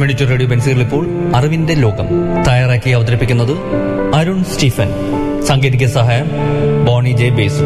community radio pencil ഇപ്പോൾ അറിവിന്റെ ലോകം തയ്യാറാക്കി അവതരിപ്പിക്കുന്നത് അരുൺ സ്റ്റീഫൻ സാങ്കേതിക സഹായം ബോണി ജെ ബേസു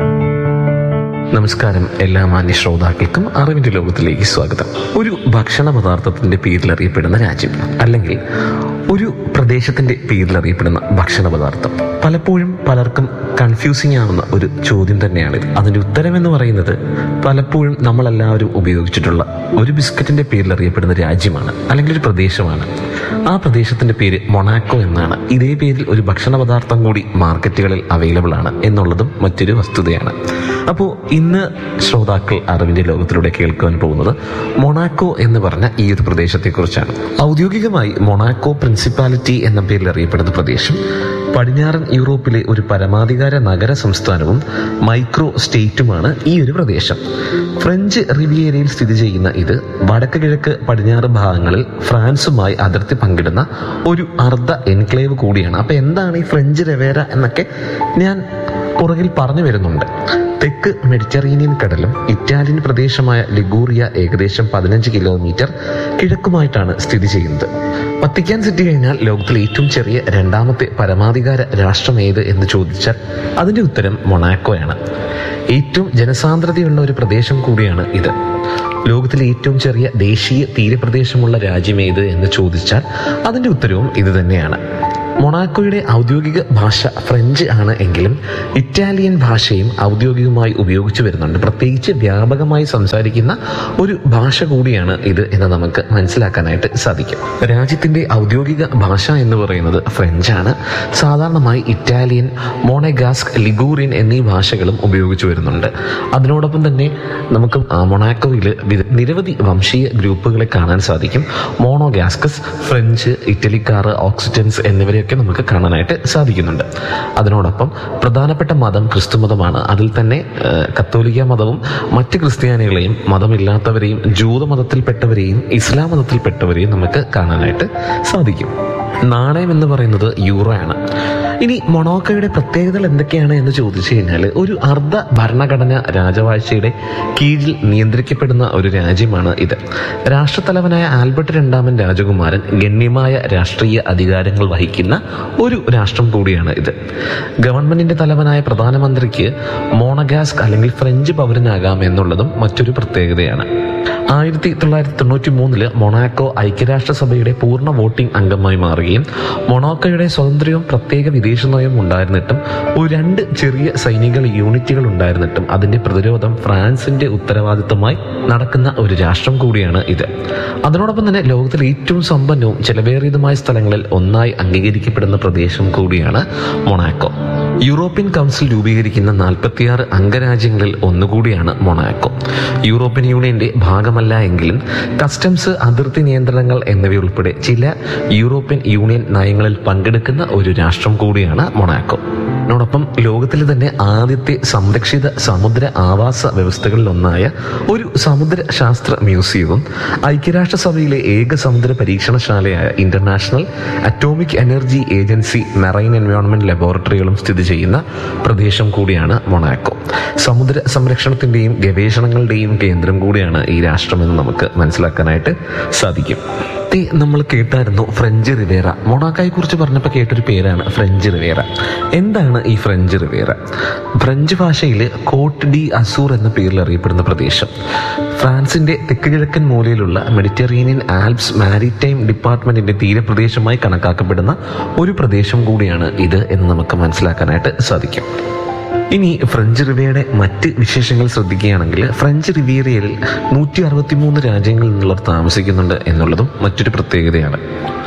നമസ്കാരം എല്ലാ മാന്യ ശ്രോതാക്കൾക്കും അറിവിന്റെ ലോകത്തിലേക്ക് സ്വാഗതം ഒരു ഭക്ഷണ പദാർത്ഥത്തിന്റെ പേരിൽ അറിയപ്പെടുന്ന രാജ്യം അല്ലെങ്കിൽ ഒരു പ്രദേശത്തിന്റെ പേരിൽ അറിയപ്പെടുന്ന ഭക്ഷണ പദാർത്ഥം പലപ്പോഴും പലർക്കും കൺഫ്യൂസിംഗ് ആവുന്ന ഒരു ചോദ്യം തന്നെയാണിത് അതിന്റെ ഉത്തരം എന്ന് പറയുന്നത് പലപ്പോഴും നമ്മളെല്ലാവരും ഉപയോഗിച്ചിട്ടുള്ള ഒരു ബിസ്ക്കറ്റിന്റെ പേരിൽ അറിയപ്പെടുന്ന രാജ്യമാണ് അല്ലെങ്കിൽ ഒരു പ്രദേശമാണ് ആ പ്രദേശത്തിന്റെ പേര് മൊണാക്കോ എന്നാണ് ഇതേ പേരിൽ ഒരു ഭക്ഷണ പദാർത്ഥം കൂടി മാർക്കറ്റുകളിൽ അവൈലബിൾ ആണ് എന്നുള്ളതും മറ്റൊരു വസ്തുതയാണ് അപ്പോൾ ഇന്ന് ശ്രോതാക്കൾ അറിവിന്റെ ലോകത്തിലൂടെ കേൾക്കുവാൻ പോകുന്നത് മൊണാക്കോ എന്ന് പറഞ്ഞ ഈ ഒരു പ്രദേശത്തെക്കുറിച്ചാണ് ഔദ്യോഗികമായി മൊണാക്കോ പ്രിൻസിപ്പാലിറ്റി എന്ന പേരിൽ അറിയപ്പെടുന്ന പ്രദേശം പടിഞ്ഞാറൻ യൂറോപ്പിലെ ഒരു പരമാധികാര നഗര സംസ്ഥാനവും മൈക്രോ സ്റ്റേറ്റുമാണ് ഈ ഒരു പ്രദേശം ഫ്രഞ്ച് റിവിയേരയിൽ സ്ഥിതി ചെയ്യുന്ന ഇത് വടക്ക് കിഴക്ക് പടിഞ്ഞാറ് ഭാഗങ്ങളിൽ ഫ്രാൻസുമായി അതിർത്തി പങ്കിടുന്ന ഒരു അർദ്ധ എൻക്ലേവ് കൂടിയാണ് അപ്പൊ എന്താണ് ഈ ഫ്രഞ്ച് റിവേര എന്നൊക്കെ ഞാൻ പുറകിൽ പറഞ്ഞു വരുന്നുണ്ട് തെക്ക് മെഡിറ്ററേനിയൻ കടലും ഇറ്റാലിയൻ പ്രദേശമായ ലിഗൂറിയ ഏകദേശം പതിനഞ്ച് കിലോമീറ്റർ കിഴക്കുമായിട്ടാണ് സ്ഥിതി ചെയ്യുന്നത് വത്തിക്കാൻ സിറ്റി കഴിഞ്ഞാൽ ലോകത്തിലെ ഏറ്റവും ചെറിയ രണ്ടാമത്തെ പരമാധികാര രാഷ്ട്രം ഏത് എന്ന് ചോദിച്ചാൽ അതിന്റെ ഉത്തരം മൊണാക്കോയാണ് ഏറ്റവും ജനസാന്ദ്രതയുള്ള ഒരു പ്രദേശം കൂടിയാണ് ഇത് ലോകത്തിലെ ഏറ്റവും ചെറിയ ദേശീയ തീരപ്രദേശമുള്ള രാജ്യമേത് എന്ന് ചോദിച്ചാൽ അതിന്റെ ഉത്തരവും ഇത് തന്നെയാണ് മൊണാക്കോയുടെ ഔദ്യോഗിക ഭാഷ ഫ്രഞ്ച് ആണ് എങ്കിലും ഇറ്റാലിയൻ ഭാഷയും ഔദ്യോഗികമായി ഉപയോഗിച്ചു വരുന്നുണ്ട് പ്രത്യേകിച്ച് വ്യാപകമായി സംസാരിക്കുന്ന ഒരു ഭാഷ കൂടിയാണ് ഇത് എന്ന് നമുക്ക് മനസ്സിലാക്കാനായിട്ട് സാധിക്കും രാജ്യത്തിന്റെ ഔദ്യോഗിക ഭാഷ എന്ന് പറയുന്നത് ഫ്രഞ്ചാണ് സാധാരണമായി ഇറ്റാലിയൻ മോണഗാസ്ക് ലിഗൂറിയൻ എന്നീ ഭാഷകളും ഉപയോഗിച്ചു വരുന്നുണ്ട് അതിനോടൊപ്പം തന്നെ നമുക്ക് ആ മൊണാക്കോയിൽ വിധ- നിരവധി വംശീയ ഗ്രൂപ്പുകളെ കാണാൻ സാധിക്കും മോണോഗാസ്കസ് ഫ്രഞ്ച് ഇറ്റലിക്കാർ ഓക്സിറ്റൻസ് എന്നിവരെയൊക്കെ നമുക്ക് കാണാനായിട്ട് സാധിക്കുന്നുണ്ട് അതിനോടൊപ്പം പ്രധാനപ്പെട്ട മതം ക്രിസ്തു മതമാണ് അതിൽ തന്നെ ആ, കത്തോലിക്ക മതവും മറ്റ് ക്രിസ്ത്യാനികളെയും മതമില്ലാത്തവരെയും ജൂത മതത്തിൽപ്പെട്ടവരെയും ഇസ്ലാം മതത്തിൽപ്പെട്ടവരെയും നമുക്ക് കാണാനായിട്ട് സാധിക്കും നാണയം എന്ന് പറയുന്നത് യൂറോ ആണ് ഇനി മൊണോക്കോയുടെ പ്രത്യേകതകൾ എന്തൊക്കെയാണ് എന്ന് ചോദിച്ചു കഴിഞ്ഞാൽ ഒരു അർദ്ധ ഭരണഘടന രാജവാഴ്ചയുടെ കീഴിൽ നിയന്ത്രിക്കപ്പെടുന്ന ഒരു രാജ്യമാണ് ഇത് രാഷ്ട്രത്തലവനായ ആൽബർട്ട് രണ്ടാമൻ രാജകുമാരൻ ഗണ്യമായ രാഷ്ട്രീയ അധികാരങ്ങൾ വഹിക്കുന്ന ഒരു രാഷ്ട്രം കൂടിയാണ് ഇത് ഗവൺമെന്റിന്റെ തലവനായ പ്രധാനമന്ത്രിക്ക് മോണഗാസ്ക് അല്ലെങ്കിൽ ഫ്രഞ്ച് പൗരനാകാം എന്നുള്ളതും മറ്റൊരു പ്രത്യേകതയാണ് ആയിരത്തി തൊള്ളായിരത്തി തൊണ്ണൂറ്റി മൂന്നില് മൊണാക്കോ ഐക്യരാഷ്ട്രസഭയുടെ പൂർണ്ണ വോട്ടിംഗ് അംഗമായി മാറുകയും മൊണാക്കോയുടെ സ്വതന്ത്രവും പ്രത്യേക വിദേശ നയവും ഉണ്ടായിരുന്നിട്ടും ഒരു രണ്ട് ചെറിയ സൈനിക യൂണിറ്റുകൾ ഉണ്ടായിരുന്നിട്ടും അതിന്റെ പ്രതിരോധം ഫ്രാൻസിന്റെ ഉത്തരവാദിത്തമായി നടക്കുന്ന ഒരു രാഷ്ട്രം കൂടിയാണ് ഇത് അതിനോടൊപ്പം തന്നെ ലോകത്തിലെ ഏറ്റവും സമ്പന്നവും ചെലവേറിയതുമായ സ്ഥലങ്ങളിൽ ഒന്നായി അംഗീകരിക്കപ്പെടുന്ന പ്രദേശം കൂടിയാണ് മൊണാക്കോ യൂറോപ്യൻ കൗൺസിൽ രൂപീകരിക്കുന്ന നാൽപ്പത്തിയാറ് അംഗരാജ്യങ്ങളിൽ ഒന്നുകൂടിയാണ് മൊണാക്കോ യൂറോപ്യൻ യൂണിയന്റെ ഭാഗമല്ല എങ്കിലും കസ്റ്റംസ് അതിർത്തി നിയന്ത്രണങ്ങൾ എന്നിവയുൾപ്പെടെ ചില യൂറോപ്യൻ യൂണിയൻ നയങ്ങളിൽ പങ്കെടുക്കുന്ന ഒരു രാഷ്ട്രം കൂടിയാണ് മൊണാക്കോ ോടൊപ്പം ലോകത്തിലെ തന്നെ ആദ്യത്തെ സംരക്ഷിത സമുദ്ര ആവാസ വ്യവസ്ഥകളിൽ ഒന്നായ ഒരു സമുദ്ര ശാസ്ത്ര മ്യൂസിയവും ഐക്യരാഷ്ട്രസഭയിലെ ഏക സമുദ്ര പരീക്ഷണശാലയായ International Atomic Energy Agency marine environment ലബോറട്ടറികളും സ്ഥിതി ചെയ്യുന്ന പ്രദേശം കൂടിയാണ് മൊണാക്കോ സമുദ്ര സംരക്ഷണത്തിന്റെയും ഗവേഷണങ്ങളുടെയും കേന്ദ്രം കൂടിയാണ് ഈ രാഷ്ട്രമെന്ന് നമുക്ക് മനസ്സിലാക്കാനായിട്ട് സാധിക്കും ദേ, നമ്മൾ കേട്ടായിരുന്നു ഫ്രഞ്ച് റിവേറ മൊണാക്കോയെ കുറിച്ച് പറഞ്ഞപ്പോൾ കേട്ടൊരു പേരാണ് ഫ്രഞ്ച് റിവേറ എന്താണ് ഈ ഫ്രഞ്ച് റിവേറ ഫ്രഞ്ച് ഭാഷയിൽ കോട്ട് ഡി അസൂർ എന്ന പേരിൽ അറിയപ്പെടുന്ന പ്രദേശം ഫ്രാൻസിന്റെ തെക്ക് കിഴക്കൻ മൂലയിലുള്ള മെഡിറ്ററേനിയൻ ആൽപ്സ് മാരിടൈം ഡിപ്പാർട്ട്മെന്റിന്റെ തീരപ്രദേശമായി കണക്കാക്കപ്പെടുന്ന ഒരു പ്രദേശം കൂടിയാണ് ഇത് എന്ന് നമുക്ക് മനസ്സിലാക്കാനായിട്ട് സാധിക്കും ഇനി ഫ്രഞ്ച് റിവിയയുടെ മറ്റ് വിശേഷങ്ങൾ ശ്രദ്ധിക്കുകയാണെങ്കിൽ ഫ്രഞ്ച് റിവിയറിയയിൽ നൂറ്റി അറുപത്തിമൂന്ന് രാജ്യങ്ങളിൽ നിന്നുള്ളവർ താമസിക്കുന്നുണ്ട് എന്നുള്ളതും മറ്റൊരു പ്രത്യേകതയാണ്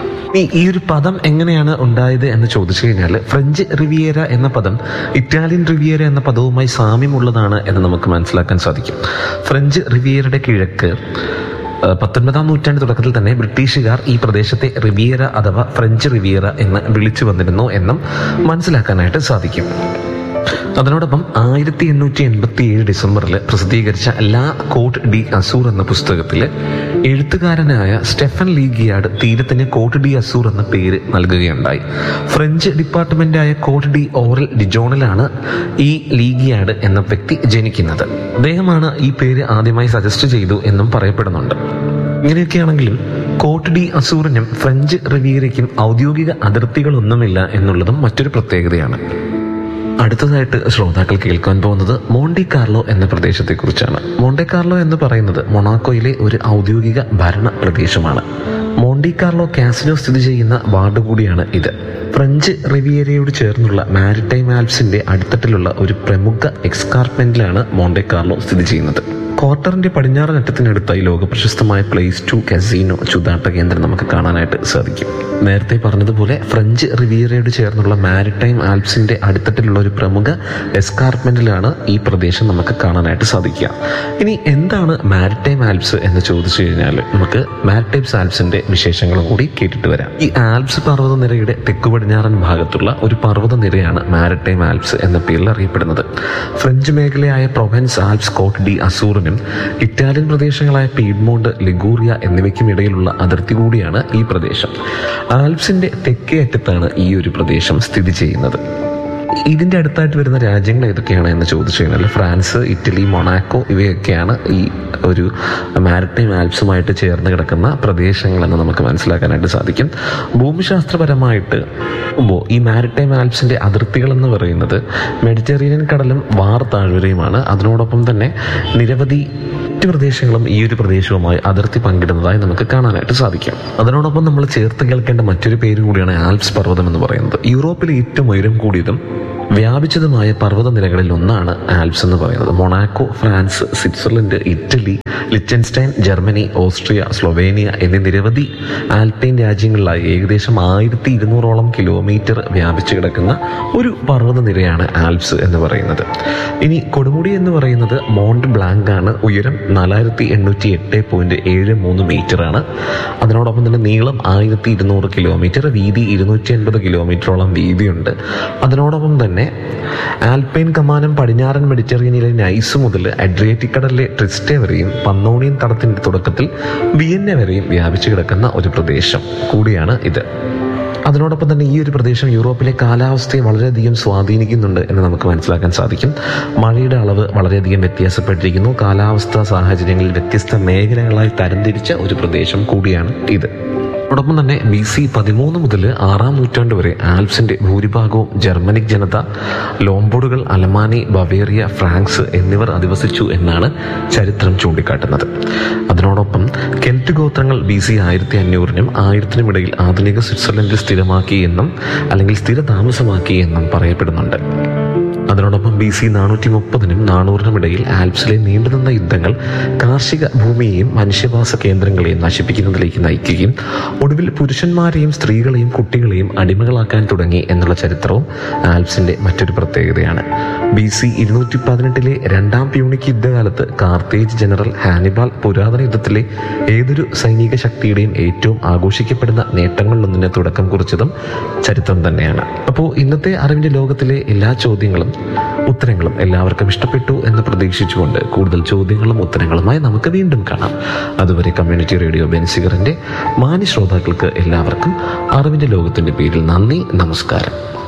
ഈ ഈ ഒരു പദം എങ്ങനെയാണ് ഉണ്ടായത് എന്ന് ചോദിച്ചു കഴിഞ്ഞാൽ ഫ്രഞ്ച് റിവിയേര എന്ന പദം ഇറ്റാലിയൻ റിവിയേര എന്ന പദവുമായി സാമ്യമുള്ളതാണ് എന്ന് നമുക്ക് മനസ്സിലാക്കാൻ സാധിക്കും ഫ്രഞ്ച് റിവിയേരയുടെ കിഴക്ക് ഏഹ്, പത്തൊൻപതാം നൂറ്റാണ്ട് തുടക്കത്തിൽ തന്നെ ബ്രിട്ടീഷുകാർ ഈ പ്രദേശത്തെ റിവിയേര അഥവാ ഫ്രഞ്ച് റിവിയേറ എന്ന് വിളിച്ചു വന്നിരുന്നു എന്നും മനസ്സിലാക്കാനായിട്ട് സാധിക്കും അതിനോടൊപ്പം ആയിരത്തി എണ്ണൂറ്റി എൺപത്തി ഏഴ് ഡിസംബറിൽ പ്രസിദ്ധീകരിച്ച ലാ കോട്ട് ഡി അസൂർ എന്ന പുസ്തകത്തിൽ എഴുത്തുകാരനായ സ്റ്റെഫൻ ലീഗിയാഡ് തീരത്തിന് കോട്ട് ഡി അസൂർ എന്ന പേര് നൽകുകയുണ്ടായി ഫ്രഞ്ച് ഡിപ്പാർട്ട്മെന്റായ കോട്ട് ഡി ഓറൽ ഡിജോണിലാണ് ഈ ലീഗിയാഡ് എന്ന വ്യക്തി ജനിക്കുന്നത് അദ്ദേഹമാണ് ഈ പേര് ആദ്യമായി സജസ്റ്റ് ചെയ്തു എന്നും പറയപ്പെടുന്നുണ്ട് ഇങ്ങനെയൊക്കെയാണെങ്കിലും കോട്ട് ഡി അസൂറിനും ഫ്രഞ്ച് റിവീരയ്ക്കും ഔദ്യോഗിക അതിർത്തികളൊന്നുമില്ല എന്നുള്ളതും മറ്റൊരു പ്രത്യേകതയാണ് അടുത്തതായിട്ട് ശ്രോതാക്കൾ കേൾക്കാൻ പോകുന്നത് മോണ്ടി കാർലോ എന്ന പ്രദേശത്തെക്കുറിച്ചാണ് മോണ്ടെ കാർലോ എന്ന് പറയുന്നത് മൊണാക്കോയിലെ ഒരു ഔദ്യോഗിക ഭരണ പ്രദേശമാണ് മോണ്ടി കാർലോ കാസിനോ സ്ഥിതി ചെയ്യുന്ന വാർഡ് കൂടിയാണ് ഇത് ഫ്രഞ്ച് റിവിയേരയോട് ചേർന്നുള്ള മാരിടൈം ആൽപ്സിന്റെ അടിത്തട്ടിലുള്ള ഒരു പ്രമുഖ എക്സ്കാർപ്മെന്റിലാണ് മോണ്ടെ കാർലോ സ്ഥിതി ചെയ്യുന്നത് ക്വാർട്ടറിന്റെ പടിഞ്ഞാറൻ അറ്റത്തിനടുത്തായി ലോകപ്രശസ്തമായ പ്ലേസ് ടു കസീനോ ചുതാട്ട കേന്ദ്രം നമുക്ക് കാണാനായിട്ട് സാധിക്കും നേരത്തെ പറഞ്ഞതുപോലെ ഫ്രഞ്ച് റിവിയറയോട് ചേർന്നുള്ള മാരിടൈം ആൽപ്സിന്റെ അടിത്തട്ടിലുള്ള ഒരു പ്രമുഖ എസ്കാർപ്മെന്റിലാണ് ഈ പ്രദേശം നമുക്ക് കാണാനായിട്ട് സാധിക്കുക ഇനി എന്താണ് മാരിടൈം ആൽപ്സ് എന്ന് ചോദിച്ചു കഴിഞ്ഞാൽ നമുക്ക് മാരിടൈംസ് ആൽപ്സിന്റെ വിശേഷങ്ങളും കൂടി കേട്ടിട്ട് വരാം ഈ ആൽപ്സ് പർവ്വതനിരയുടെ തെക്കു പടിഞ്ഞാറൻ ഭാഗത്തുള്ള ഒരു പർവ്വതനിരയാണ് മാരിടൈം ആൽപ്സ് എന്ന പേരിൽ അറിയപ്പെടുന്നത് ഫ്രഞ്ച് മേഖലയായ പ്രൊവൻസ് ആൽപ്സ് കോട്ട് ഡി അസൂറിനും ഇറ്റാലിയൻ പ്രദേശങ്ങളായ പീഡ്മോണ്ട് ലിഗൂറിയ എന്നിവയ്ക്കും ഇടയിലുള്ള അതിർത്തി കൂടിയാണ് ഈ പ്രദേശം ആൽപ്സിന്റെ തെക്കേ അറ്റത്താണ് ഈ ഒരു പ്രദേശം സ്ഥിതി ചെയ്യുന്നത് ഇതിന്റെ അടുത്തായിട്ട് വരുന്ന രാജ്യങ്ങൾ ഏതൊക്കെയാണ് എന്ന് ചോദിച്ചു കഴിഞ്ഞാൽ ഫ്രാൻസ് ഇറ്റലി മൊണാക്കോ ഇവയൊക്കെയാണ് ഈ ഒരു മാരിടൈം ആൽപ്സുമായിട്ട് ചേർന്ന് കിടക്കുന്ന പ്രദേശങ്ങളെന്ന് നമുക്ക് മനസ്സിലാക്കാനായിട്ട് സാധിക്കും ഭൂമിശാസ്ത്രപരമായിട്ട് നോക്കുമ്പോൾ ഈ മാരിടൈം ആൽപ്സിന്റെ അതിർത്തികൾ എന്ന് പറയുന്നത് മെഡിറ്ററേനിയൻ കടലും വാർ താഴ്വരയുമാണ് അതിനോടൊപ്പം തന്നെ നിരവധി മറ്റ് പ്രദേശങ്ങളും ഈ ഒരു പ്രദേശവുമായി അതിർത്തി പങ്കിടുന്നതായി നമുക്ക് കാണാനായിട്ട് സാധിക്കും അതിനോടൊപ്പം നമ്മൾ ചേർത്ത് കേൾക്കേണ്ട മറ്റൊരു പേര് കൂടിയാണ് ആൽപ്സ് പർവ്വതം എന്ന് പറയുന്നത് യൂറോപ്പിലെ ഏറ്റവും ഉയരം കൂടിയതും വ്യാപിച്ചതുമായ പർവ്വതനിരകളിൽ ഒന്നാണ് ആൽപ്സ് എന്ന് പറയുന്നത് Monaco France Switzerland Italy Liechtenstein Germany Austria Slovenia എന്നീ നിരവധി ആൽപൈൻ രാജ്യങ്ങളിലായി ഏകദേശം ആയിരത്തി ഇരുന്നൂറോളം കിലോമീറ്റർ വ്യാപിച്ചു കിടക്കുന്ന ഒരു പർവ്വതനിരയാണ് ആൽപ്സ് എന്ന് പറയുന്നത് ഇനി കൊടുമുടി എന്ന് പറയുന്നത് മോണ്ട് ബ്ലാങ്ക് ആണ് ഉയരം നാലായിരത്തി എണ്ണൂറ്റി എട്ട് പോയിന്റ് ഏഴ് മൂന്ന് മീറ്റർ ആണ് അതിനോടൊപ്പം തന്നെ നീളം ആയിരത്തി ഇരുന്നൂറ് കിലോമീറ്റർ വീതി ഇരുന്നൂറ്റി എൺപത് കിലോമീറ്ററോളം വീതിയുണ്ട് അതിനോടൊപ്പം തന്നെ ആൽപൈൻ കമാനം പടിഞ്ഞാറൻ മെഡിറ്ററേനിയനിലെ നൈസ് മുതൽ അഡ്രിയാറ്റിക് കടലിലെ ട്രിസ്റ്റെ വരെയും പന്നോണിയൻ തടത്തിന്റെ തുടക്കത്തിൽ വിയന്ന വരെയും വ്യാപിച്ചു കിടക്കുന്ന ഒരു പ്രദേശം കൂടിയാണ് ഇത് അതിനോടൊപ്പം തന്നെ ഈ ഒരു പ്രദേശം യൂറോപ്പിലെ കാലാവസ്ഥയെ വളരെയധികം സ്വാധീനിക്കുന്നുണ്ട് എന്ന് നമുക്ക് മനസ്സിലാക്കാൻ സാധിക്കും മഴയുടെ അളവ് വളരെയധികം വ്യത്യാസപ്പെട്ടിരിക്കുന്നു കാലാവസ്ഥാ സാഹചര്യങ്ങളിൽ വ്യത്യസ്ത മേഖലകളായി തരംതിരിച്ച ഒരു പ്രദേശം കൂടിയാണ് ഇത് അതോടൊപ്പം തന്നെ ബി സി പതിമൂന്ന് മുതൽ ആറാം നൂറ്റാണ്ട് വരെ ആൽപ്സിന്റെ ഭൂരിഭാഗവും ജർമ്മനിക് ജനത ലോംബോർഡുകൾ അലമാനി ബവേറിയ ഫ്രാൻസ് എന്നിവർ അധിവസിച്ചു എന്നാണ് ചരിത്രം ചൂണ്ടിക്കാട്ടുന്നത് അതിനോടൊപ്പം കെൽറ്റ് ഗോത്രങ്ങൾ ബി സി ആയിരത്തി അഞ്ഞൂറിനും ആയിരത്തിനും ഇടയിൽ ആധുനിക സ്വിറ്റ്സർലൻഡിൽ സ്ഥിരമാക്കി എന്നും അല്ലെങ്കിൽ സ്ഥിര താമസമാക്കി എന്നും പറയപ്പെടുന്നുണ്ട് അതിനോടൊപ്പം ബി സി നാനൂറ്റി മുപ്പതിനും നാനൂറിനും ഇടയിൽ ആൽപ്സിലെ നീണ്ടുനിന്ന യുദ്ധങ്ങൾ കാർഷിക ഭൂമിയെയും മനുഷ്യവാസ കേന്ദ്രങ്ങളെയും നശിപ്പിക്കുന്നതിലേക്ക് നയിക്കുകയും ഒടുവിൽ പുരുഷന്മാരെയും സ്ത്രീകളെയും കുട്ടികളെയും അടിമകളാക്കാൻ തുടങ്ങി എന്നുള്ള ചരിത്രവും ആൽപ്സിന്റെ മറ്റൊരു പ്രത്യേകതയാണ് ബി സി ഇരുന്നൂറ്റി പതിനെട്ടിലെ രണ്ടാം പ്യൂണിക് യുദ്ധകാലത്ത് കാർത്തേജ് ജനറൽ ഹാനിബാൾ പുരാതന യുദ്ധത്തിലെ ഏതൊരു സൈനിക ശക്തിയുടെയും ഏറ്റവും ആഘോഷിക്കപ്പെടുന്ന നേട്ടങ്ങളിലൊന്നിന് തുടക്കം കുറിച്ചതും ചരിത്രം തന്നെയാണ് അപ്പോൾ ഇന്നത്തെ അറിവിന്റെ ലോകത്തിലെ എല്ലാ ചോദ്യങ്ങളും ഉത്തരങ്ങളും എല്ലാവർക്കും ഇഷ്ടപ്പെട്ടു എന്ന് പ്രതീക്ഷിച്ചുകൊണ്ട് കൂടുതൽ ചോദ്യങ്ങളും ഉത്തരങ്ങളുമായി നമുക്ക് വീണ്ടും കാണാം അതുവരെ കമ്മ്യൂണിറ്റി റേഡിയോ ബെൻസിഗറിന്റെ മാന്യ ശ്രോതാക്കൾക്ക് എല്ലാവർക്കും അറിവിന്റെ ലോകത്തിന്റെ പേരിൽ നന്ദി നമസ്കാരം